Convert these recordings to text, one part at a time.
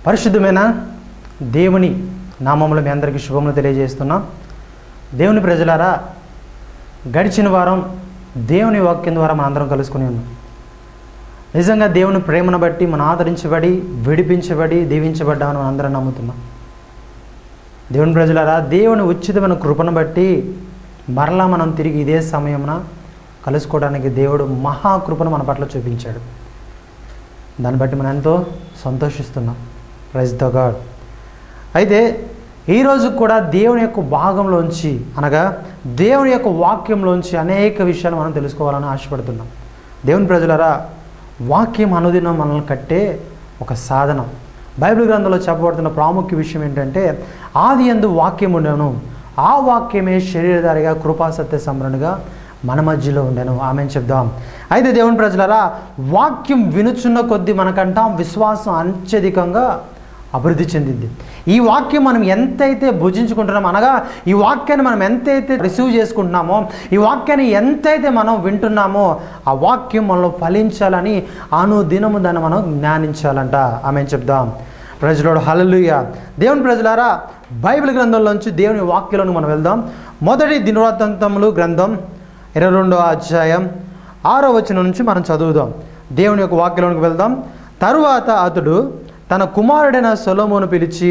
పరిశుద్ధమైన దేవుని నామములు మీ అందరికీ శుభములు తెలియజేస్తున్నాం దేవుని ప్రజలారా గడిచిన వారం దేవుని వాక్యం ద్వారా మనందరం కలుసుకుని ఉన్నాం నిజంగా దేవుని ప్రేమను బట్టి మనం ఆదరించబడి విడిపించబడి దీవించబడ్డామని మనం అందరం నమ్ముతున్నాం దేవుని ప్రజలారా దేవుని ఉచితమైన కృపను బట్టి మరలా మనం తిరిగి ఇదే సమయమున కలుసుకోవడానికి దేవుడు మహాకృపను మన పట్ల చూపించాడు దాన్ని బట్టి మనం ఎంతో సంతోషిస్తున్నాం ప్రైజ్ ద గాడ్ అయితే ఈరోజు కూడా దేవుని యొక్క భాగంలోంచి అనగా దేవుని యొక్క వాక్యంలోంచి అనేక విషయాలు మనం తెలుసుకోవాలని ఆశపడుతున్నాం దేవుని ప్రజలరా వాక్యం అనుదినం మనల్ని కట్టే ఒక సాధనం బైబిల్ గ్రంథంలో చెప్పబడుతున్న ప్రాముఖ్య విషయం ఏంటంటే ఆది ఎందు వాక్యం ఉండెను ఆ వాక్యమే శరీరధారిగా కృపాసత్య సంభరణగా మన మధ్యలో ఉండెను ఆమెను చెప్దాం అయితే దేవుని ప్రజలరా వాక్యం వినుచున్న కొద్దీ మనకంటాం విశ్వాసం అత్యధికంగా అభివృద్ధి చెందింది ఈ వాక్యం మనం ఎంతైతే భుజించుకుంటున్నామో అనగా ఈ వాక్యాన్ని మనం ఎంతైతే రిసీవ్ చేసుకుంటున్నామో ఈ వాక్యాన్ని ఎంతైతే మనం వింటున్నామో ఆ వాక్యం మనలో ఫలించాలని అనుదినము దాన్ని మనం జ్ఞానించాలంట ఆమె చెప్దాం ప్రజలోడు హలలుయ దేవుని ప్రజలారా బైబిల్ గ్రంథంలోంచి దేవుని వాక్యంలోకి మనం వెళ్దాం మొదటి దినవృత్తాంతములు గ్రంథం ఇరవై రెండో అధ్యాయం ఆరో వచనం నుంచి మనం చదువుదాం దేవుని యొక్క వాక్యంలోకి వెళ్దాం తరువాత అతడు తన కుమారుడైన సొలోమోను పిలిచి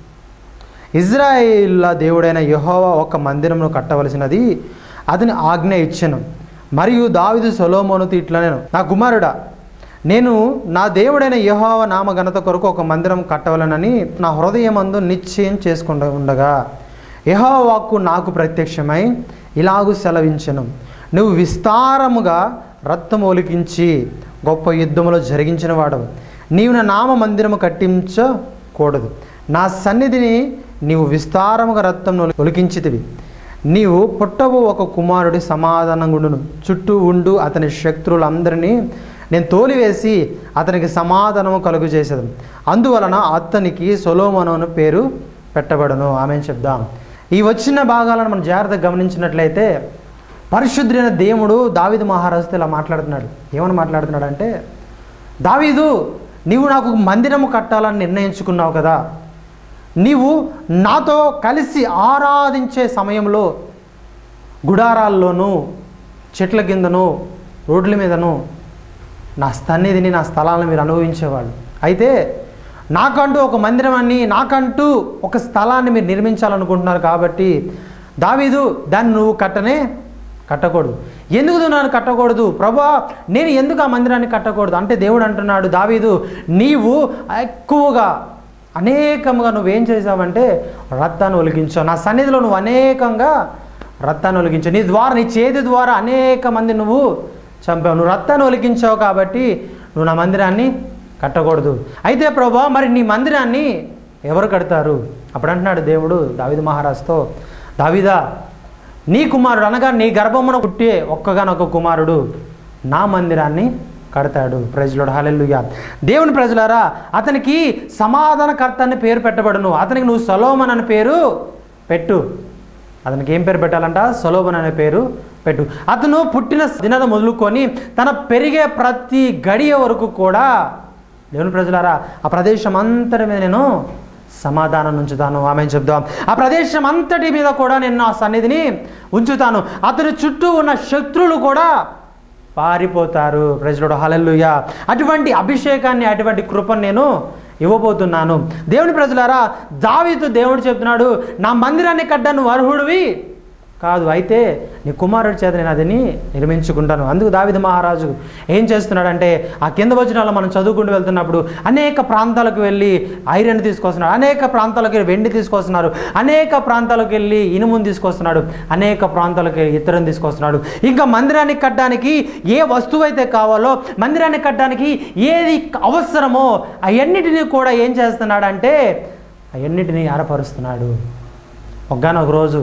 ఇజ్రాయిల్ల దేవుడైన యెహోవా ఒక మందిరమును కట్టవలసినది అతని ఆజ్ఞ ఇచ్చెను మరియు దావిదు సొలోమోనుతో ఇట్లా నేను నా కుమారుడా నేను నా దేవుడైన యెహోవ నామ ఘనత కొరకు ఒక మందిరం కట్టవలనని నా హృదయమందు నిశ్చయం చేసుకుంటూ ఉండగా యెహోవా వాక్కు నాకు ప్రత్యక్షమై ఇలాగూ సెలవించెను నువ్వు విస్తారముగా రక్తం ఒలికించి గొప్ప యుద్ధములో జరిగించిన వాడవు నీవు నా నామ మందిరము కట్టించకూడదు నా సన్నిధిని నీవు విస్తారముగా రక్తం ఒలికించితివి నీవు పుట్టవు ఒక కుమారుడి సమాధానంగుండును చుట్టూ ఉండు అతని శత్రువులందరినీ నేను తోలివేసి అతనికి సమాధానము కలుగు చేసేది అందువలన అతనికి సొలోమోను అను పేరు పెట్టబడను ఆమె చెప్దాం ఈ వచ్చిన భాగాలను మనం జాగ్రత్తగా గమనించినట్లయితే పరిశుద్ధుడైన దేవుడు దావిదు మహారాజుతో ఇలా మాట్లాడుతున్నాడు ఏమని మాట్లాడుతున్నాడు అంటే దావీదు నీవు నాకు ఒక మందిరము కట్టాలని నిర్ణయించుకున్నావు కదా నీవు నాతో కలిసి ఆరాధించే సమయంలో గుడారాల్లోనూ చెట్ల కిందను రోడ్ల మీదను నా సన్నిధిని నా స్థలాలను మీరు అనుభవించేవాళ్ళు అయితే నాకంటూ ఒక మందిరాన్ని నాకంటూ ఒక స్థలాన్ని మీరు నిర్మించాలనుకుంటున్నారు కాబట్టి దావీదు దాన్ని నువ్వు కట్టనే కట్టకూడదు ఎందుకు నువ్వు నన్ను కట్టకూడదు ప్రభా నేను ఎందుకు ఆ మందిరాన్ని కట్టకూడదు అంటే దేవుడు అంటున్నాడు దావీదు నీవు ఎక్కువగా అనేకముగా నువ్వేం చేసావంటే రక్తాన్ని ఒలిగించావు నా సన్నిధిలో నువ్వు అనేకంగా రక్తాన్ని ఒలిగించావు నీ ద్వారా నీ చేతి ద్వారా అనేక మంది నువ్వు చంపావు నువ్వు రక్తాన్ని ఒలిగించావు కాబట్టి నువ్వు నా మందిరాన్ని కట్టకూడదు అయితే ప్రభా మరి నీ మందిరాన్ని ఎవరు కడతారు అప్పుడు అంటున్నాడు దేవుడు దావిద మహారాజుతో దావిదా నీ కుమారుడు అనగా నీ గర్భమున పుట్టే ఒక్కగానొక్క కుమారుడు నా మందిరాన్ని కడతాడు ప్రజలుడు హలెల్లుగా దేవుని ప్రజలారా అతనికి సమాధానకర్త అని పేరు పెట్టబడును అతనికి నువ్వు సలోమన్ అని పేరు పెట్టు అతనికి ఏం పేరు పెట్టాలంట సొలోబన్ అనే పేరు పెట్టు అతను పుట్టిన దినద మొదలుకొని తన పెరిగే ప్రతి గడియ వరకు కూడా దేవుని ప్రజలారా ఆ ప్రదేశం అంతటి మీద నేను సమాధానం ఉంచుతాను ఆమె చెప్దాం ఆ ప్రదేశం అంతటి మీద కూడా నేను నా సన్నిధిని ఉంచుతాను అతని చుట్టూ ఉన్న శత్రువులు కూడా పారిపోతారు ప్రజలుడు హలల్లుయ అటువంటి అభిషేకాన్ని అటువంటి కృపను నేను ఇవ్వబోతున్నాను దేవుని ప్రజలారా దావీతో దేవుడు చెప్తున్నాడు నా మందిరాన్ని కడ్డా నువ్వు అర్హుడివి కాదు అయితే నీ కుమారుడి చేత నేను అదిని నిర్మించుకుంటాను అందుకు దావిద మహారాజు ఏం చేస్తున్నాడంటే ఆ కింద వచనాల్లో మనం చదువుకుంటూ వెళ్తున్నప్పుడు అనేక ప్రాంతాలకు వెళ్ళి ఐరన్ తీసుకొస్తున్నాడు అనేక ప్రాంతాలకు వెళ్ళి వెండి తీసుకొస్తున్నారు అనేక ప్రాంతాలకు వెళ్ళి ఇనుమును తీసుకొస్తున్నాడు అనేక ప్రాంతాలకు వెళ్ళి ఇతరం తీసుకొస్తున్నాడు ఇంకా మందిరాన్ని కట్టడానికి ఏ వస్తువు అయితే కావాలో మందిరాన్ని కట్టడానికి ఏది అవసరమో అవన్నిటినీ కూడా ఏం చేస్తున్నాడంటే అవన్నిటినీ ఆరపరుస్తున్నాడు ఒగ్గానొక రోజు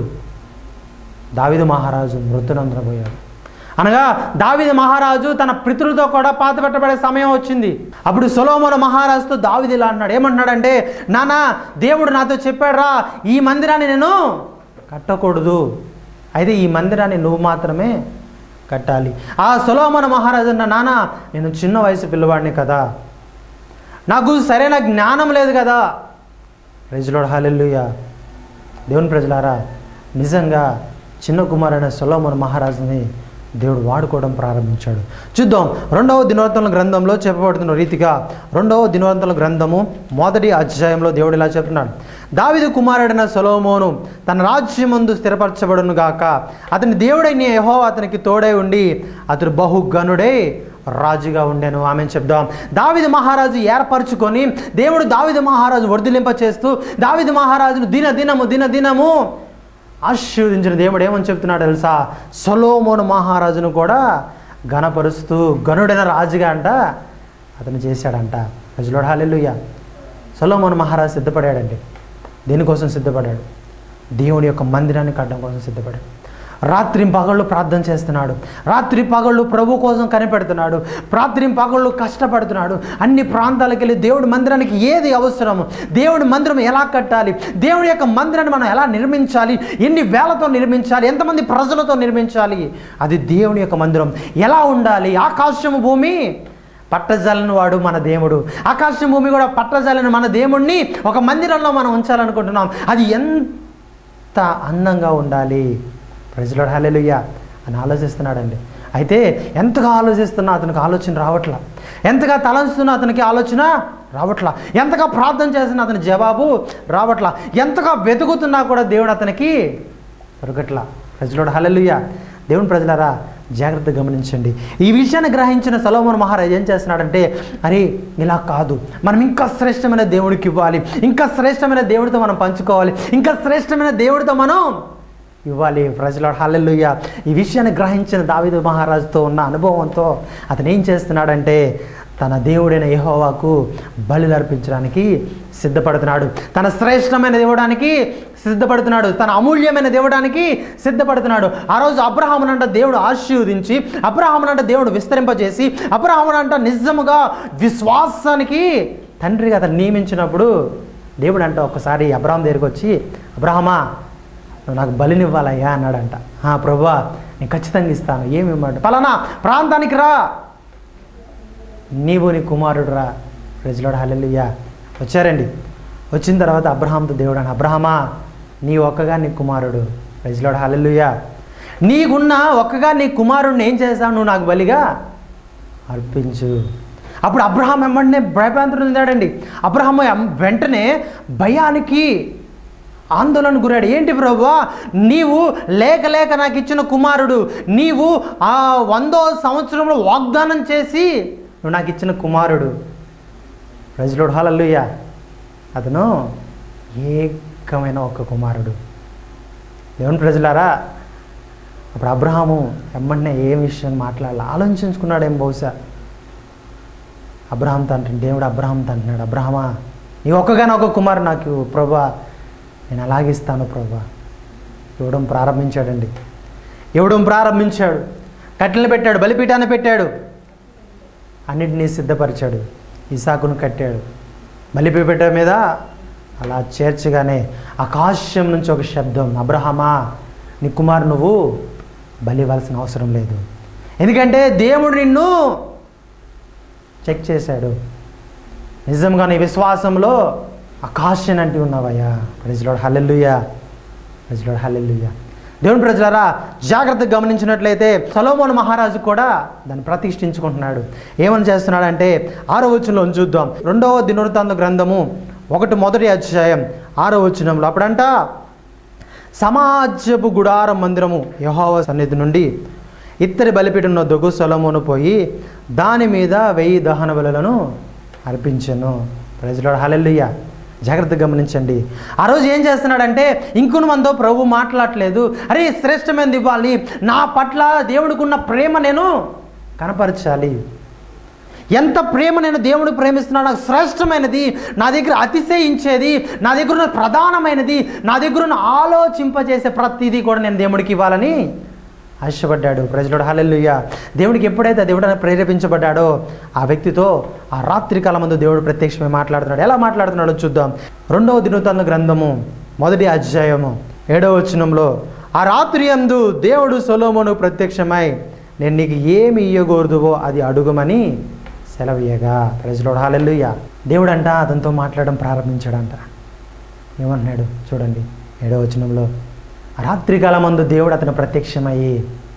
దావిద మహారాజు మృతునందరపోయాడు అనగా దావిద మహారాజు తన పితృలతో కూడా పాత పెట్టబడే సమయం వచ్చింది అప్పుడు సొలోమోన మహారాజుతో దావిది ఇలా అన్నాడు ఏమంటున్నాడంటే నానా దేవుడు నాతో చెప్పాడురా ఈ మందిరాన్ని నేను కట్టకూడదు అయితే ఈ మందిరాన్ని నువ్వు మాత్రమే కట్టాలి ఆ సొలోమన మహారాజు అన్న నాన్న నేను చిన్న వయసు పిల్లవాడిని కదా నాకు సరైన జ్ఞానం లేదు కదా ప్రజలోడు హాలెల్లుయ్య దేవుని ప్రజలారా నిజంగా చిన్న కుమారైన సొలోమన్ మహారాజుని దేవుడు వాడుకోవడం ప్రారంభించాడు చూద్దాం రెండవ దినవర్తన గ్రంథంలో చెప్పబడుతున్న రీతిగా రెండవ దినవర్తన గ్రంథము మొదటి అధ్యాయంలో దేవుడు ఇలా చెప్తున్నాడు దావిదు కుమారుడైన సొలోమోను తన రాజ్యమందు స్థిరపరచబడును గాక అతని దేవుడైన యహో అతనికి తోడై ఉండి అతడు బహుగనుడై రాజుగా ఉండెను ఆమె చెప్దాం దావిద మహారాజు ఏర్పరచుకొని దేవుడు దావిద మహారాజు వర్ధిలింప చేస్తూ దావిద మహారాజును దిన దినము దిన దినము ఆశీర్వదించిన దేవుడు ఏమని చెప్తున్నాడు తెలుసా సొలోమోను మహారాజును కూడా ఘనపరుస్తూ గనుడైన రాజుగా అంట అతను చేశాడంట ప్రజలోడు హాలెలుయ్య సొలోమోను మహారాజు సిద్ధపడాడండి దేనికోసం సిద్ధపడ్డాడు దేవుడి యొక్క మందిరాన్ని కట్టడం కోసం సిద్ధపడాడు రాత్రి పగళ్ళు ప్రార్థన చేస్తున్నాడు రాత్రి పగళ్ళు ప్రభు కోసం కనిపెడుతున్నాడు రాత్రి పగళ్ళు కష్టపడుతున్నాడు అన్ని ప్రాంతాలకు వెళ్ళి దేవుడి మందిరానికి ఏది అవసరము దేవుడి మందిరం ఎలా కట్టాలి దేవుడి యొక్క మందిరాన్ని మనం ఎలా నిర్మించాలి ఎన్ని వేలతో నిర్మించాలి ఎంతమంది ప్రజలతో నిర్మించాలి అది దేవుని యొక్క మందిరం ఎలా ఉండాలి ఆకాశము భూమి పట్టజాలని వాడు మన దేవుడు ఆకాశం భూమి కూడా పట్టజాలని మన దేవుణ్ణి ఒక మందిరంలో మనం ఉంచాలనుకుంటున్నాం అది ఎంత అందంగా ఉండాలి ప్రజలు హల్లెలూయా అని ఆలోచిస్తున్నాడండి అయితే ఎంతగా ఆలోచిస్తున్నా అతనికి ఆలోచన రావట్లా ఎంతగా తలంచుతున్నా అతనికి ఆలోచన రావట్లా ఎంతగా ప్రార్థన చేస్తున్నా అతని జవాబు రావట్లా ఎంతగా వెతుకుతున్నా కూడా దేవుడు అతనికి దొరకట్లా ప్రజలోడు హల్లెలూయా దేవుని ప్రజలారా జాగ్రత్త గమనించండి ఈ విషయాన్ని గ్రహించిన సలోమన్ మహారాజ్ ఏం చేస్తున్నాడంటే అరే ఇలా కాదు మనం ఇంకా శ్రేష్టమైన దేవుడికి ఇవ్వాలి ఇంకా శ్రేష్టమైన దేవుడితో మనం పంచుకోవాలి ఇంకా శ్రేష్టమైన దేవుడితో మనం ఇవ్వాలి ప్రజల హల్లెలూయ ఈ విషయాన్ని గ్రహించిన దావిదు మహారాజుతో ఉన్న అనుభవంతో అతను ఏం చేస్తున్నాడంటే తన దేవుడైన యెహోవాకు బలులు అర్పించడానికి సిద్ధపడుతున్నాడు తన శ్రేష్టమైన దేవుడానికి సిద్ధపడుతున్నాడు తన అమూల్యమైన దేవుడానికి సిద్ధపడుతున్నాడు ఆ రోజు అబ్రహామునంట దేవుడు ఆశీర్వదించి అబ్రహామునంట దేవుడు విస్తరింపజేసి అబ్రహామునంట నిజముగా విశ్వాసానికి తండ్రిగా అతను నియమించినప్పుడు దేవుడు అంట ఒక్కసారి అబ్రహాం దగ్గరికి వచ్చి అబ్రహమా నువ్వు నాకు బలినివ్వాలయ్యా అన్నాడంట "ఆ, ప్రభా నేను ఖచ్చితంగా ఇస్తాను ఏమి ఇవ్వమంట పలానా ప్రాంతానికి రా నీవు నీ కుమారుడు రా ప్రజలోడు హల్లెలూయా వచ్చారండి వచ్చిన తర్వాత అబ్రహాంతో దేవుడు అని అబ్రహమా నీ ఒక్కగా నీ కుమారుడు ప్రజలోడు హల్లెలూయా నీకున్న ఒక్కగా నీ కుమారుడిని ఏం చేస్తావు నువ్వు నాకు బలిగా అర్పించు అప్పుడు అబ్రహాం వెంబడినే భయప్రాంతుడు చెందాడండి అబ్రహాం ఎం- వెంటనే భయానికి ఆందోళన గురాడు ఏంటి ప్రభువా నీవు లేక లేక నాకు ఇచ్చిన కుమారుడు నీవు ఆ వందో సంవత్సరంలో వాగ్దానం చేసి నువ్వు నాకు ఇచ్చిన కుమారుడు ప్రజలోడు హాలల్లుయ్య అతను ఏకమైన ఒక కుమారుడు దేవుని ప్రజలారా అప్పుడు అబ్రహాము ఎమ్మడినే ఏ విషయం మాట్లాడాలి ఆలోచించుకున్నాడేం బహుశా అబ్రహాంతో అంటాడు దేవుడు అబ్రహాంతో అంటున్నాడు అబ్రహమా నీ ఒక్కగానే ఒక కుమారు నాకు ఇవ్వు, ప్రభా నేను అలాగే ఇస్తాను ప్రభా ఇవ్వడం ప్రారంభించాడండి ఇవ్వడం ప్రారంభించాడు కట్టెలు పెట్టాడు బలిపీఠాన్ని పెట్టాడు అన్నిటినీ సిద్ధపరిచాడు ఇసాకును కట్టాడు బలిపీఠ మీద అలా చేర్చగానే ఆకాశం నుంచి ఒక శబ్దం అబ్రహమా నీ కుమారు నువ్వు బలి ఇవ్వాల్సిన అవసరం లేదు ఎందుకంటే దేవుడు నిన్ను చెక్ చేశాడు నిజంగా నీ విశ్వాసంలో ఆకాశం అంటూ ఉన్నావయ్యా ప్రజలోడు హల్లెల్లుయా ప్రజలోడు హల్లెల్లుయా దేవుని ప్రజలారా జాగ్రత్తగా గమనించినట్లయితే సలోమోన్ మహారాజు కూడా దాన్ని ప్రతిష్ఠించుకుంటున్నాడు ఏమని చేస్తున్నాడంటే ఆరో వచనంలో చూద్దాం రెండవ దినవృత్తాంత గ్రంథము ఒకటి మొదటి అధ్యాయం ఆరో వచనంలో అప్పుడంట సమాజపు గుడారం మందిరము యహోవ సన్నిధి నుండి ఇత్తడి బలిపీఠంలో దొగు సొలమును పోయి దాని మీద వెయ్యి దహన బలులను అర్పించను ప్రజలు హలెల్లుయ్య జాగ్రత్తగా గమనించండి ఆ రోజు ఏం చేస్తున్నాడంటే ఇంకొన మందో ప్రభు మాట్లాడలేదు అరే శ్రేష్టమైనది ఇవ్వాలి నా పట్ల దేవుడికి ఉన్న ప్రేమ నేను కనపరచాలి ఎంత ప్రేమ నేను దేవుడికి ప్రేమిస్తున్నాను నాకు శ్రేష్టమైనది నా దగ్గర అతిశయించేది నా దగ్గర ఉన్న ప్రధానమైనది నా దగ్గర ఉన్న ఆలోచింపజేసే ప్రతిదీ కూడా నేను దేవుడికి ఇవ్వాలని ఆశపడ్డాడు ప్రజలుడు హల్లెలూయ దేవుడికి ఎప్పుడైతే దేవుడు ప్రేరేపించబడ్డాడో ఆ వ్యక్తితో ఆ రాత్రి కాలం ముందు దేవుడు ప్రత్యక్షమై మాట్లాడుతున్నాడు ఎలా మాట్లాడుతున్నాడో చూద్దాం రెండవ దినోత్తాన గ్రంథము మొదటి అధ్యాయము ఏడవ వచనంలో ఆ రాత్రి అందు దేవుడు సొలోమోను ప్రత్యక్షమై నేను నీకు ఏమి ఇయ్యకూడదువో అది అడుగుమని సెలవీయగా ప్రజలోడు హాలెల్లుయ్య దేవుడు అంట అతనితో మాట్లాడడం ప్రారంభించాడంట ఏమంటున్నాడు చూడండి ఏడో వచనంలో రాత్రికాలం మందు దేవుడు అతను ప్రత్యక్షమయ్యి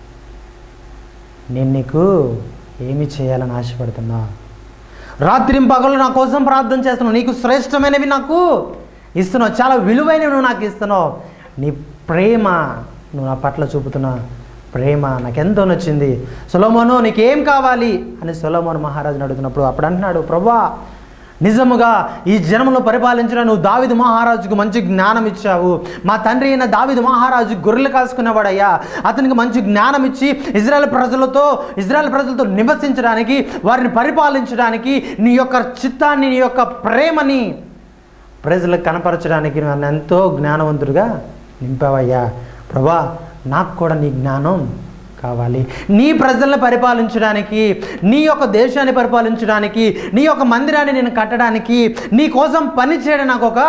నేను నీకు ఏమి చేయాలని ఆశపడుతున్నా రాత్రి పగలు నా కోసం ప్రార్థన చేస్తున్నావు నీకు శ్రేష్టమైనవి నాకు ఇస్తున్నావు చాలా విలువైనవి నువ్వు నాకు ఇస్తున్నావు నీ ప్రేమ నువ్వు నా పట్ల చూపుతున్న ప్రేమ నాకెంతో నచ్చింది సొలోమోను నీకేం కావాలి అని సొలోమోను మహారాజుని అడుగుతున్నప్పుడు అప్పుడు అంటున్నాడు ప్రభా నిజముగా ఈ జనములో పరిపాలించిన నువ్వు దావిదు మహారాజుకు మంచి జ్ఞానం ఇచ్చావు మా తండ్రి అయిన దావిదు మహారాజు గొర్రెలు కాసుకునేవాడయ్యా అతనికి మంచి జ్ఞానం ఇచ్చి ఇజ్రాయెల్ ప్రజలతో ఇజ్రాయెల్ ప్రజలతో నివసించడానికి వారిని పరిపాలించడానికి నీ యొక్క చిత్తాన్ని నీ యొక్క ప్రేమని ప్రజలకు కనపరచడానికి నన్ను ఎంతో జ్ఞానవంతుడిగా నింపావయ్యా ప్రభా నాకు కూడా నీ జ్ఞానం కావాలి నీ ప్రజలను పరిపాలించడానికి నీ యొక్క దేశాన్ని పరిపాలించడానికి నీ యొక్క మందిరాన్ని నేను కట్టడానికి నీ కోసం పని చేయడం నాకు ఒక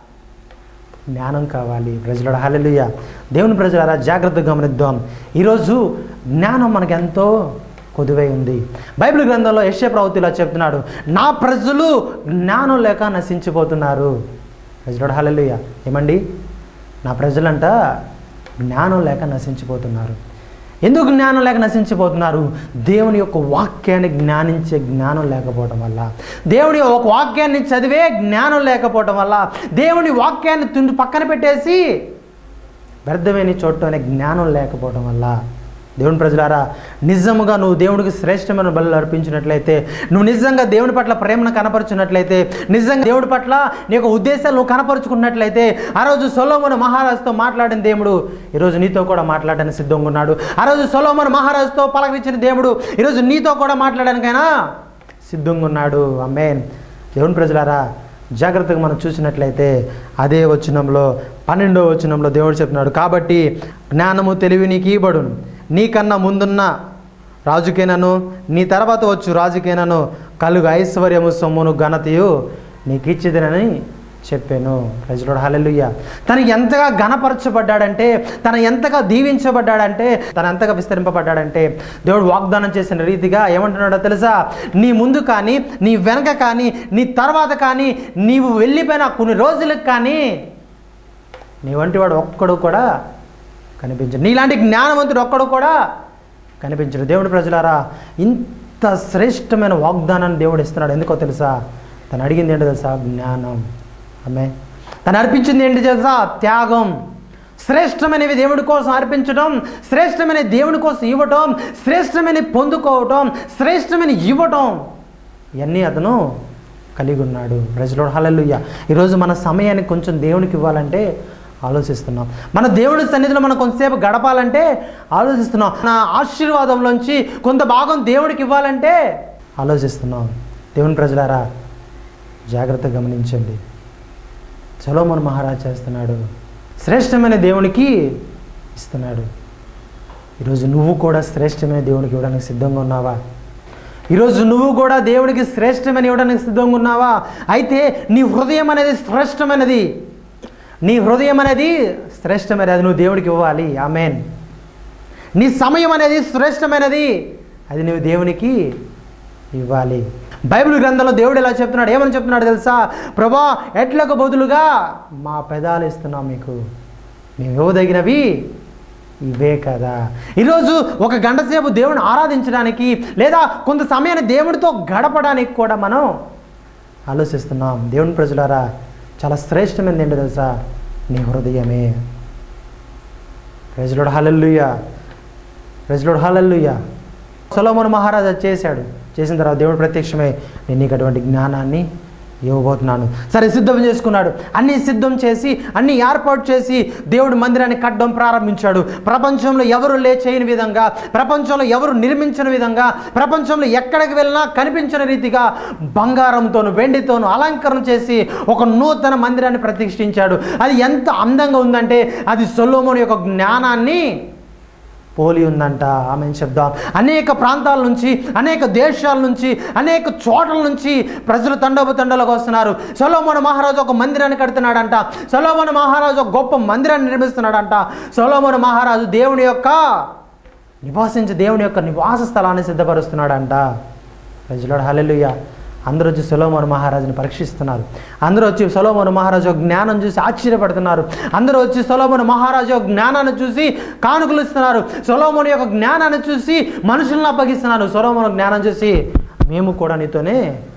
జ్ఞానం కావాలి ప్రజల హల్లెలూయా దేవుని ప్రజలారా జాగ్రత్తగా గమనిద్దాం ఈరోజు జ్ఞానం మనకు ఎంతో కొదువై ఉంది బైబిల్ గ్రంథంలో యశ్య ప్రవృత్తిలో చెప్తున్నాడు నా ప్రజలు జ్ఞానం లేక నశించిపోతున్నారు ప్రజల హల్లెలూయా ఏమండి నా ప్రజలంట జ్ఞానం లేక నశించిపోతున్నారు ఎందుకు జ్ఞానం లేక నశించిపోతున్నారు దేవుని యొక్క వాక్యాన్ని జ్ఞానించే జ్ఞానం లేకపోవటం వల్ల దేవుని ఒక వాక్యాన్ని చదివే జ్ఞానం లేకపోవటం వల్ల దేవుని వాక్యాన్ని తుండి పక్కన పెట్టేసి వ్యర్థమైన చోటు అనే జ్ఞానం లేకపోవటం వల్ల దేవుని ప్రజలారా నిజముగా నువ్వు దేవుడికి శ్రేష్టమైన బలు అర్పించినట్లయితే నువ్వు నిజంగా దేవుని పట్ల ప్రేమను కనపరుచున్నట్లయితే నిజంగా దేవుడి పట్ల నీ యొక్క ఉద్దేశాలు నువ్వు కనపరుచుకున్నట్లయితే ఆ రోజు సొలోమోను మహారాజుతో మాట్లాడిన దేవుడు ఈరోజు నీతో కూడా మాట్లాడడానికి సిద్ధంగా ఉన్నాడు ఆ రోజు సొలోమోను మహారాజుతో పలకరించిన దేవుడు ఈరోజు నీతో కూడా మాట్లాడడానికైనా సిద్ధంగా ఉన్నాడు అమ్మేన్ దేవుని ప్రజలారా జాగ్రత్తగా మనం చూసినట్లయితే అదే వచనంలో పన్నెండో వచనంలో దేవుడు చెప్తున్నాడు కాబట్టి జ్ఞానము తెలివి నీకు ఇవ్వబడును నీకన్నా ముందున్న రాజుకేనను నీ తర్వాత వచ్చు రాజుకేనను కలుగు ఐశ్వర్యము సొమ్మును ఘనతయు నీకు ఇచ్చిదనని చెప్పాను ప్రజలు హల్లెలూయ తను ఎంతగా ఘనపరచబడ్డాడంటే తను ఎంతగా దీవించబడ్డాడంటే తను ఎంతగా విస్తరింపబడ్డాడంటే దేవుడు వాగ్దానం చేసిన రీతిగా ఏమంటున్నాడో తెలుసా నీ ముందు కానీ నీ వెనక కానీ నీ తర్వాత కానీ నీవు వెళ్ళిపోయిన కొన్ని రోజులకు కానీ నీ వంటి వాడు ఒక్కడు కూడా కనిపించడు నీలాంటి జ్ఞానవంతుడు ఒక్కడు కూడా కనిపించడు దేవుడి ప్రజలారా ఇంత శ్రేష్టమైన వాగ్దానాన్ని దేవుడు ఇస్తున్నాడు ఎందుకో తెలుసా తను అడిగింది ఏంటో తెలుసా జ్ఞానం ఆమె తను అర్పించింది ఏంటి తెలుసా త్యాగం శ్రేష్టమైనవి దేవుడి కోసం అర్పించడం శ్రేష్టమైన దేవుని కోసం ఇవ్వటం శ్రేష్టమైన పొందుకోవటం శ్రేష్టమైన ఇవ్వటం ఇవన్నీ అతను కలిగి ఉన్నాడు ప్రజలు హల్లెలూయా ఈరోజు మన సమయాన్ని కొంచెం దేవునికి ఇవ్వాలంటే ఆలోచిస్తున్నాం మన దేవుడి సన్నిధిలో మనం కొంతసేపు గడపాలంటే ఆలోచిస్తున్నాం నా ఆశీర్వాదంలోంచి కొంత భాగం దేవుడికి ఇవ్వాలంటే ఆలోచిస్తున్నాం దేవుని ప్రజలారా జాగ్రత్తగా గమనించండి చలోమన్ మహారాజ్ చేస్తున్నాడు శ్రేష్టమైన దేవునికి ఇస్తున్నాడు ఈరోజు నువ్వు కూడా శ్రేష్టమైన దేవునికి ఇవ్వడానికి సిద్ధంగా ఉన్నావా ఈరోజు నువ్వు కూడా దేవుడికి శ్రేష్టమైన ఇవ్వడానికి సిద్ధంగా ఉన్నావా అయితే నీ హృదయం అనేది శ్రేష్టమైనది నీ హృదయం అనేది శ్రేష్టమైనది అది నువ్వు దేవుడికి ఇవ్వాలి ఆమెన్ నీ సమయం అనేది శ్రేష్టమైనది అది నువ్వు దేవునికి ఇవ్వాలి బైబిల్ గ్రంథంలో దేవుడు ఎలా చెప్తున్నాడు ఏమని చెప్తున్నాడు తెలుసా ప్రభా ఎట్లకు బదులుగా మా పెదాలు ఇస్తున్నాం మీకు మేము ఇవ్వదగినవి ఇవే కదా ఈరోజు ఒక గంట సేపు దేవుని ఆరాధించడానికి లేదా కొంత సమయాన్ని దేవుడితో గడపడానికి కూడా మనం ఆలోచిస్తున్నాం దేవుని ప్రజలారా చాలా శ్రేష్టమైనది ఏంటో తెలుసా నీ హృదయమే ప్రజలుడు హలల్లుయ్య ప్రజలుడు హలల్లుయ్య సొలోమోను మహారాజా చేశాడు చేసిన తర్వాత దేవుడు ప్రత్యక్షమై నేను నీకు అటువంటి జ్ఞానాన్ని ఇవ్వబోతున్నాను సరే సిద్ధం చేసుకున్నాడు అన్నీ సిద్ధం చేసి అన్నీ ఏర్పాటు చేసి దేవుడు మందిరాన్ని కట్టడం ప్రారంభించాడు ప్రపంచంలో ఎవరు లేచేయని విధంగా ప్రపంచంలో ఎవరు నిర్మించని విధంగా ప్రపంచంలో ఎక్కడికి వెళ్ళినా కనిపించిన రీతిగా బంగారంతోను వెండితోను అలంకరణ చేసి ఒక నూతన మందిరాన్ని ప్రతిష్ఠించాడు అది ఎంత అందంగా ఉందంటే అది సొలోమోని యొక్క జ్ఞానాన్ని పోలి ఉందంట ఆమె చెప్దాం అనేక ప్రాంతాల నుంచి అనేక దేశాల నుంచి అనేక చోట్ల నుంచి ప్రజలు తండోపు తండలకు వస్తున్నారు సొలోమోన మహారాజు ఒక మందిరాన్ని కడుతున్నాడంట సొలోమోన మహారాజు ఒక గొప్ప మందిరాన్ని నిర్మిస్తున్నాడంట సొలోమోన మహారాజు దేవుని యొక్క నివాసించే దేవుని యొక్క నివాస స్థలాన్ని సిద్ధపరుస్తున్నాడంట ప్రజలు హల్లెలూయ అందరూ వచ్చి సొలోమోను మహారాజుని పరీక్షిస్తున్నారు అందరూ వచ్చి సొలోమోను మహారాజు యొక్క జ్ఞానం చూసి ఆశ్చర్యపడుతున్నారు అందరూ వచ్చి సొలోమోను మహారాజు యొక్క జ్ఞానాన్ని చూసి కానుకలు ఇస్తున్నారు సొలోమోను యొక్క జ్ఞానాన్ని చూసి మనుషులను అప్పగిస్తున్నారు సొలోమోను జ్ఞానం చూసి మేము కూడా నీతోనే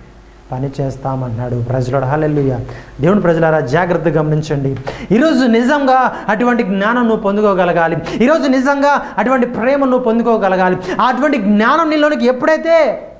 పని చేస్తామన్నాడు ప్రజలు హల్లెలూయ దేవుని ప్రజలారా జాగ్రత్త గమనించండి ఈరోజు నిజంగా అటువంటి జ్ఞానం నువ్వు పొందుకోగలగాలి ఈరోజు నిజంగా అటువంటి ప్రేమ నువ్వు పొందుకోగలగాలి అటువంటి జ్ఞానం నీలోనికి ఎప్పుడైతే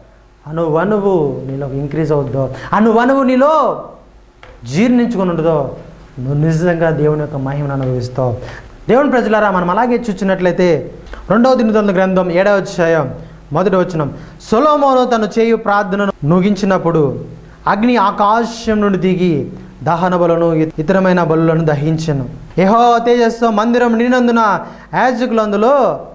అనువనువు నీలో ఇంక్రీజ్ అవుద్దో అనువనువు నీలో జీర్ణించుకుని ఉండదో నువ్వు నిజంగా దేవుని యొక్క మహిమను అనుభవిస్తావు దేవుని ప్రజలారా మనం అలాగే చూచినట్లయితే రెండవ దినదంత గ్రంథం ఏడవ అధ్యాయం మొదటి వచనం సొలోమోను తను చేయు ప్రార్థనను ముగించినప్పుడు అగ్ని ఆకాశం నుండి దిగి దహన బలును ఇతరమైన బలులను దహించను యహో తేజస్సు మందిరం నిండినందున యాజకులు అందులో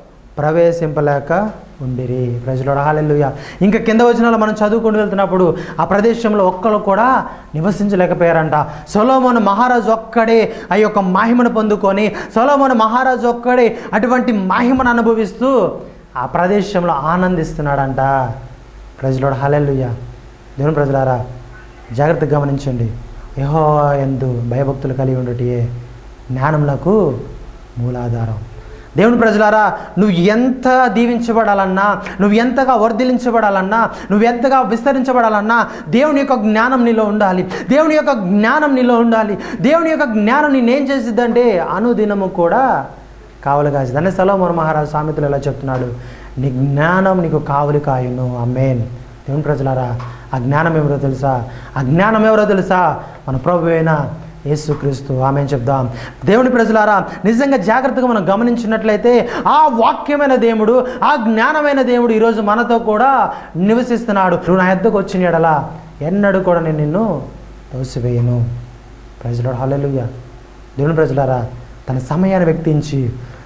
ప్రవేశింపలేక ఉండిరి ప్రజలు హాలెల్లుయ ఇంకా కింద వచనాలు మనం చదువుకుంటూ వెళ్తున్నప్పుడు ఆ ప్రదేశంలో ఒక్కరు కూడా నివసించలేకపోయారంట సొలోమోను మహారాజు ఒక్కడే ఆ యొక్క మహిమను పొందుకొని సొలోమోను మహారాజు ఒక్కడే అటువంటి మహిమను అనుభవిస్తూ ఆ ప్రదేశంలో ఆనందిస్తున్నాడంట ప్రజలు హలెల్లుయ దేవుని ప్రజలారా జాగ్రత్తగా గమనించండి యహో ఎందు భయభక్తులు కలిగి ఉండటియే జ్ఞానములకు మూలాధారం దేవుని ప్రజలారా నువ్వు ఎంత దీవించబడాలన్నా నువ్వు ఎంతగా వర్ధిలించబడాలన్నా నువ్వు ఎంతగా విస్తరించబడాలన్నా దేవుని యొక్క జ్ఞానం నీలో ఉండాలి దేవుని యొక్క జ్ఞానం నీలో ఉండాలి దేవుని యొక్క జ్ఞానం నేనేం చేసిద్దంటే అనుదినము కూడా కావలి కాసి దాన్ని సలోమోన్ మహారాజు సామెతలు ఎలా చెప్తున్నాడు నీ జ్ఞానం నీకు కావలి కాయును అమ్మేన్ దేవుని ప్రజలారా ఆ జ్ఞానం ఎవరో తెలుసా ఆ జ్ఞానం ఎవరో తెలుసా మన ప్రభు అయిన యేసుక్రీస్తు ఆమె చెప్దాం దేవుని ప్రజలారా నిజంగా జాగ్రత్తగా మనం గమనించినట్లయితే ఆ వాక్యమైన దేవుడు ఆ జ్ఞానమైన దేవుడు ఈరోజు మనతో కూడా నివసిస్తున్నాడు నువ్వు నా ఎద్దకు వచ్చిన ఎడలా ఎన్నడూ కూడా నేను నిన్ను తోసివేయను ప్రజలాడు హల్లెలూయా దేవుని ప్రజలారా తన సమయాన్ని వ్యక్తించి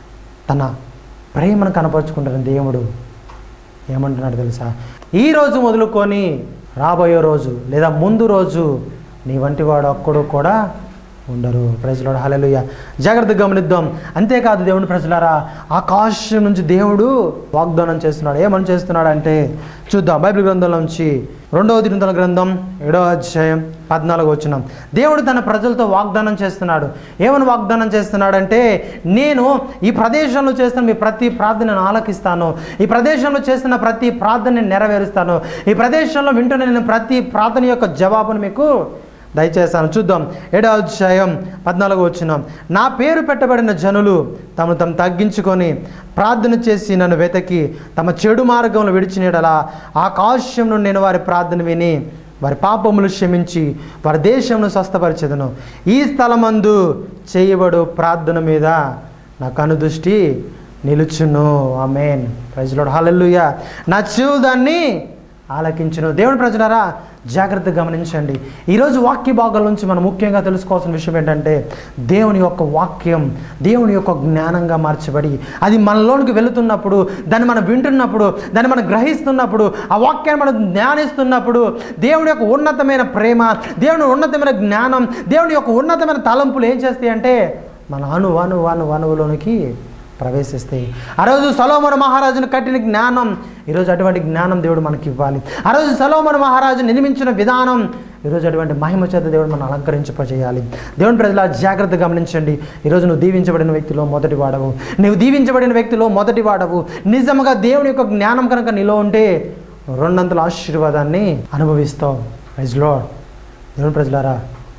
తన ప్రేమను కనపరుచుకుంటున్న దేవుడు ఏమంటున్నాడు తెలుసా ఈ రోజు మొదలుకొని రాబోయే రోజు లేదా ముందు రోజు నీ వంటి వాడు ఒక్కడు కూడా ఉండరు ప్రజలాడు హలలుయ జాగ్రత్తగా గమనిద్దాం అంతేకాదు దేవుని ప్రజలారా ఆకాశం నుంచి దేవుడు వాగ్దానం చేస్తున్నాడు ఏమని చేస్తున్నాడు అంటే చూద్దాం బైబిల్ గ్రంథంలో నుంచి రెండవ దినతల గ్రంథం ఏడవ అధ్యాయం పద్నాలుగు వచ్చినాం దేవుడు తన ప్రజలతో వాగ్దానం చేస్తున్నాడు ఏమని వాగ్దానం చేస్తున్నాడంటే నేను ఈ ప్రదేశంలో చేస్తున్న మీ ప్రతి ప్రార్థనను ఆలకిస్తాను ఈ ప్రదేశంలో చేస్తున్న ప్రతి ప్రార్థనని నెరవేరుస్తాను ఈ ప్రదేశంలో వింటున్న నేను ప్రతి ప్రార్థన యొక్క జవాబును మీకు దయచేస్తాను చూద్దాం ఏడవ అధ్యాయం పద్నాలుగు వచ్చినాం నా పేరు పెట్టబడిన జనులు తమను తమ తగ్గించుకొని ప్రార్థన చేసి నన్ను వెతకి తమ చెడు మార్గంలో విడిచినడలా ఆకాశం నుండి నేను వారి ప్రార్థన విని వారి పాపములు క్షమించి వారి దేశంను స్వస్థపరిచెదను ఈ స్థలమందు చేయబడు ప్రార్థన మీద నా కనుదృష్టి నిలుచును ఆమెన్ ప్రజలు హల్లెలూయ నా చెవు దాన్ని ఆలకించును దేవుని ప్రజలారా జాగ్రత్తగా గమనించండి ఈరోజు వాక్య భాగాల నుంచి మనం ముఖ్యంగా తెలుసుకోవాల్సిన విషయం ఏంటంటే దేవుని యొక్క వాక్యం దేవుని యొక్క జ్ఞానంగా మార్చబడి అది మనలోనికి వెళుతున్నప్పుడు దాన్ని మనం వింటున్నప్పుడు దాన్ని మనం గ్రహిస్తున్నప్పుడు ఆ వాక్యాన్ని మనం ధ్యానిస్తున్నప్పుడు దేవుని యొక్క ఉన్నతమైన ప్రేమ దేవుని ఉన్నతమైన జ్ఞానం దేవుని యొక్క ఉన్నతమైన తలంపులు ఏం చేస్తాయి అంటే మన అణు అణు అణు అణువులోనికి ప్రవేశిస్తాయి ఆ రోజు సలోమన మహారాజును కట్టిన జ్ఞానం ఈరోజు అటువంటి జ్ఞానం దేవుడు మనకి ఇవ్వాలి ఆ రోజు సలోమన మహారాజు నిర్మించిన విధానం ఈరోజు అటువంటి మహిమ చేత దేవుడు మనం అలంకరించపజేయాలి దేవుని ప్రజల జాగ్రత్త గమనించండి ఈరోజు నువ్వు దీవించబడిన వ్యక్తిలో మొదటి వాడవు నువ్వు దీవించబడిన వ్యక్తిలో మొదటి వాడవు నిజంగా దేవుని యొక్క జ్ఞానం కనుక నీలో ఉంటే రెండంతల ఆశీర్వాదాన్ని అనుభవిస్తావు ప్రజలో దేవుని ప్రజలారా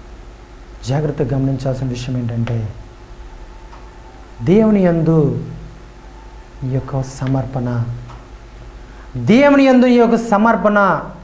జాగ్రత్తగా గమనించాల్సిన విషయం ఏంటంటే దేవుని యందు ఈ యొక్క సమర్పణ దేవుని యందు ఈ యొక్క సమర్పణ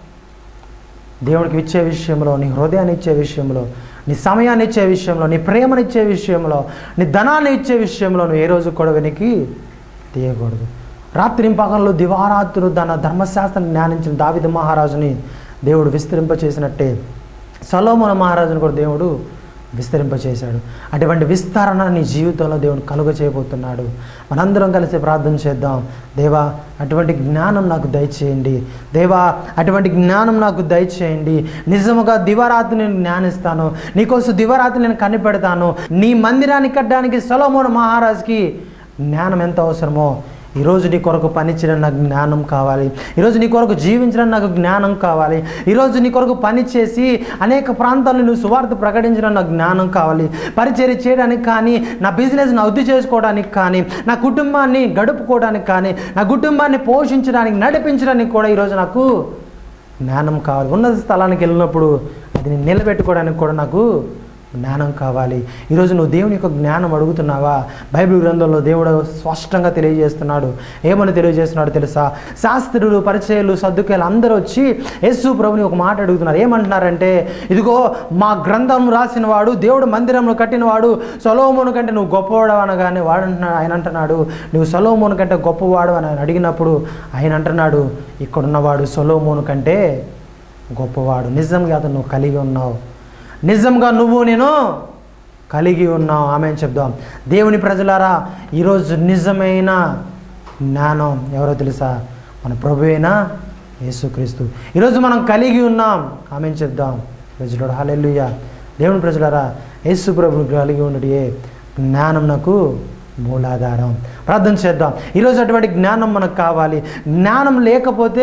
దేవునికి ఇచ్చే విషయంలో నీ హృదయాన్ని ఇచ్చే విషయంలో నీ సమయాన్ని ఇచ్చే విషయంలో నీ ప్రేమను ఇచ్చే విషయంలో నీ ధనాన్ని ఇచ్చే విషయంలో నువ్వు ఏ రోజు కూడా వెనక్కి తీయకూడదు రాత్రి పగల్లో దివారాత్రులు తన ధర్మశాస్త్రం జ్ఞానించిన దావిద మహారాజుని దేవుడు విస్తరింపచేసినట్టే సలోమోన మహారాజుని కూడా దేవుడు విస్తరింపచేశాడు అటువంటి విస్తరణ నీ జీవితంలో దేవుడు కలుగ చేయబోతున్నాడు మనందరం కలిసి ప్రార్థన చేద్దాం దేవా అటువంటి జ్ఞానం నాకు దయచేయండి దేవా అటువంటి జ్ఞానం నాకు దయచేయండి నిజముగా దివరాత్రి నేను జ్ఞానిస్తాను నీకోసం దివరాత్రి నేను కనిపెడతాను నీ మందిరాన్ని కట్టడానికి సొలమోన మహారాజుకి జ్ఞానం ఎంత అవసరమో ఈరోజు నీ కొరకు పనిచేయడం నాకు జ్ఞానం కావాలి ఈరోజు నీ కొరకు జీవించడం నాకు జ్ఞానం కావాలి ఈరోజు నీ కొరకు పని చేసి అనేక ప్రాంతాల్లో నువ్వు సువార్త ప్రకటించడం నాకు జ్ఞానం కావాలి పరిచర్య చేయడానికి కానీ నా బిజినెస్ని అభివృద్ధి చేసుకోవడానికి కానీ నా కుటుంబాన్ని గడుపుకోవడానికి కానీ నా కుటుంబాన్ని పోషించడానికి నడిపించడానికి కూడా ఈరోజు నాకు జ్ఞానం కావాలి ఉన్నత స్థలానికి వెళ్ళినప్పుడు అది నేను నిలబెట్టుకోవడానికి కూడా నాకు జ్ఞానం కావాలి ఈరోజు నువ్వు దేవుని యొక్క జ్ఞానం అడుగుతున్నావా బైబిల్ గ్రంథంలో దేవుడు స్పష్టంగా తెలియజేస్తున్నాడు ఏమని తెలియజేస్తున్నాడు తెలుసా శాస్త్రులు పరిచయాలు సర్దుకాయలు అందరూ వచ్చి యేసు ప్రభుని ఒక మాట అడుగుతున్నారు ఏమంటున్నారంటే ఇదిగో మా గ్రంథం రాసిన వాడు దేవుడు మందిరంలో కట్టినవాడు సొలోమోను కంటే నువ్వు గొప్పవాడు అనగానే వాడు అంటున్నాడు ఆయన అంటున్నాడు నువ్వు సొలోమోను కంటే గొప్పవాడు అని ఆయన అడిగినప్పుడు ఆయన అంటున్నాడు ఇక్కడున్నవాడు సొలోమోను కంటే గొప్పవాడు నిజంగా అతను నువ్వు కలిగి ఉన్నావు నిజంగా నువ్వు నేను కలిగి ఉన్నావు ఆమె అని చెప్దాం దేవుని ప్రజలారా ఈరోజు నిజమైన జ్ఞానం ఎవరో తెలుసా మన ప్రభు అయినా యేసుక్రీస్తు ఈరోజు మనం కలిగి ఉన్నాం ఆమె చెప్దాం ప్రజలు హాలెల్లుయ్య దేవుని ప్రజలారా యేసు ప్రభుని కలిగి ఉండడే జ్ఞానం నాకు మూలాధారం ప్రార్థన చేద్దాం ఈరోజు అటువంటి జ్ఞానం మనకు కావాలి జ్ఞానం లేకపోతే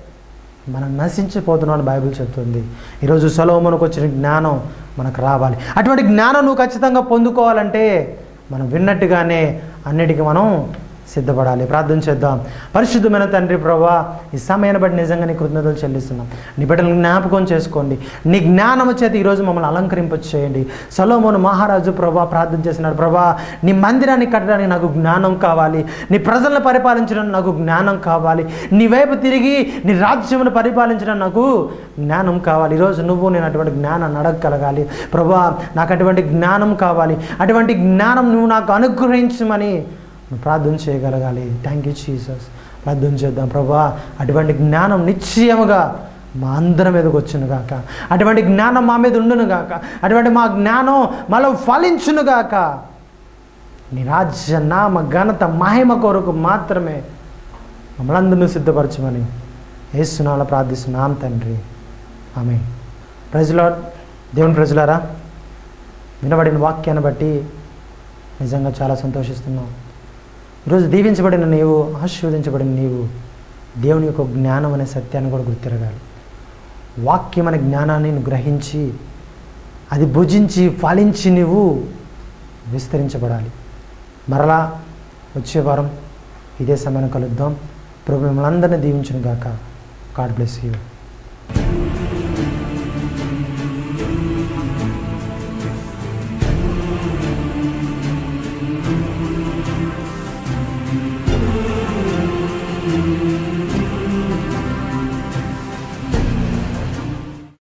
మనం నశించిపోతున్నాం అని బైబిల్ చెప్తుంది ఈరోజు సొలోమునకు వచ్చిన జ్ఞానం మనకు రావాలి అటువంటి జ్ఞానం నువ్వు ఖచ్చితంగా పొందుకోవాలంటే మనం విన్నట్టుగానే అన్నిటికీ మనం సిద్ధపడాలి ప్రార్థన చేద్దాం పరిశుద్ధమైన తండ్రి ప్రభా ఈ సమయాన్ని బట్టి నిజంగా నీ కృతజ్ఞతలు చెల్లిస్తున్నాం నీ బిడ్డలను జ్ఞాపకం చేసుకోండి నీ జ్ఞానము చేత ఈరోజు మమ్మల్ని అలంకరింప చేయండి సలోమోను మహారాజు ప్రభా ప్రార్థన చేసినాడు ప్రభా నీ మందిరాన్ని కట్టడానికి నాకు జ్ఞానం కావాలి నీ ప్రజలను పరిపాలించడానికి నాకు జ్ఞానం కావాలి నీ వైపు తిరిగి నీ రాజ్యమును పరిపాలించడం నాకు జ్ఞానం కావాలి ఈరోజు నువ్వు నేను అటువంటి జ్ఞానాన్ని అడగగలగాలి ప్రభా నాకు అటువంటి జ్ఞానం కావాలి అటువంటి జ్ఞానం నువ్వు నాకు అనుగ్రహించమని నువ్వు ప్రార్థన చేయగలగాలి థ్యాంక్ యూ జీసస్ ప్రార్థన చేద్దాం ప్రభా అటువంటి జ్ఞానం నిశ్చయముగా మా అందరం మీదకి వచ్చును గాక అటువంటి జ్ఞానం మా మీద ఉండును గాక అటువంటి మా జ్ఞానం మాలో ఫలించును గాక నీ రాజ్య నామ ఘనత మహిమ కొరకు మాత్రమే మమ్మల్ని అందరినీ సిద్ధపరచమని ఏసునాల ప్రార్థిస్తున్నాం తండ్రి ఆమె ప్రజల దేవుని ప్రజలారా వినబడిన వాక్యాన్ని బట్టి నిజంగా చాలా సంతోషిస్తున్నాం ఈరోజు దీవించబడిన నీవు ఆశీర్వదించబడిన నీవు దేవుని యొక్క జ్ఞానం అనే సత్యాన్ని కూడా గుర్తిరగాలి వాక్యం అనే జ్ఞానాన్ని నువ్వు గ్రహించి అది భుజించి ఫలించి నీవు విస్తరించబడాలి మరలా వచ్చే వారం ఇదే సమయం కలుద్దాం ప్రభు మిమ్మల్ని అందరినీ దీవించును గాక గాడ్ బ్లెస్ యూ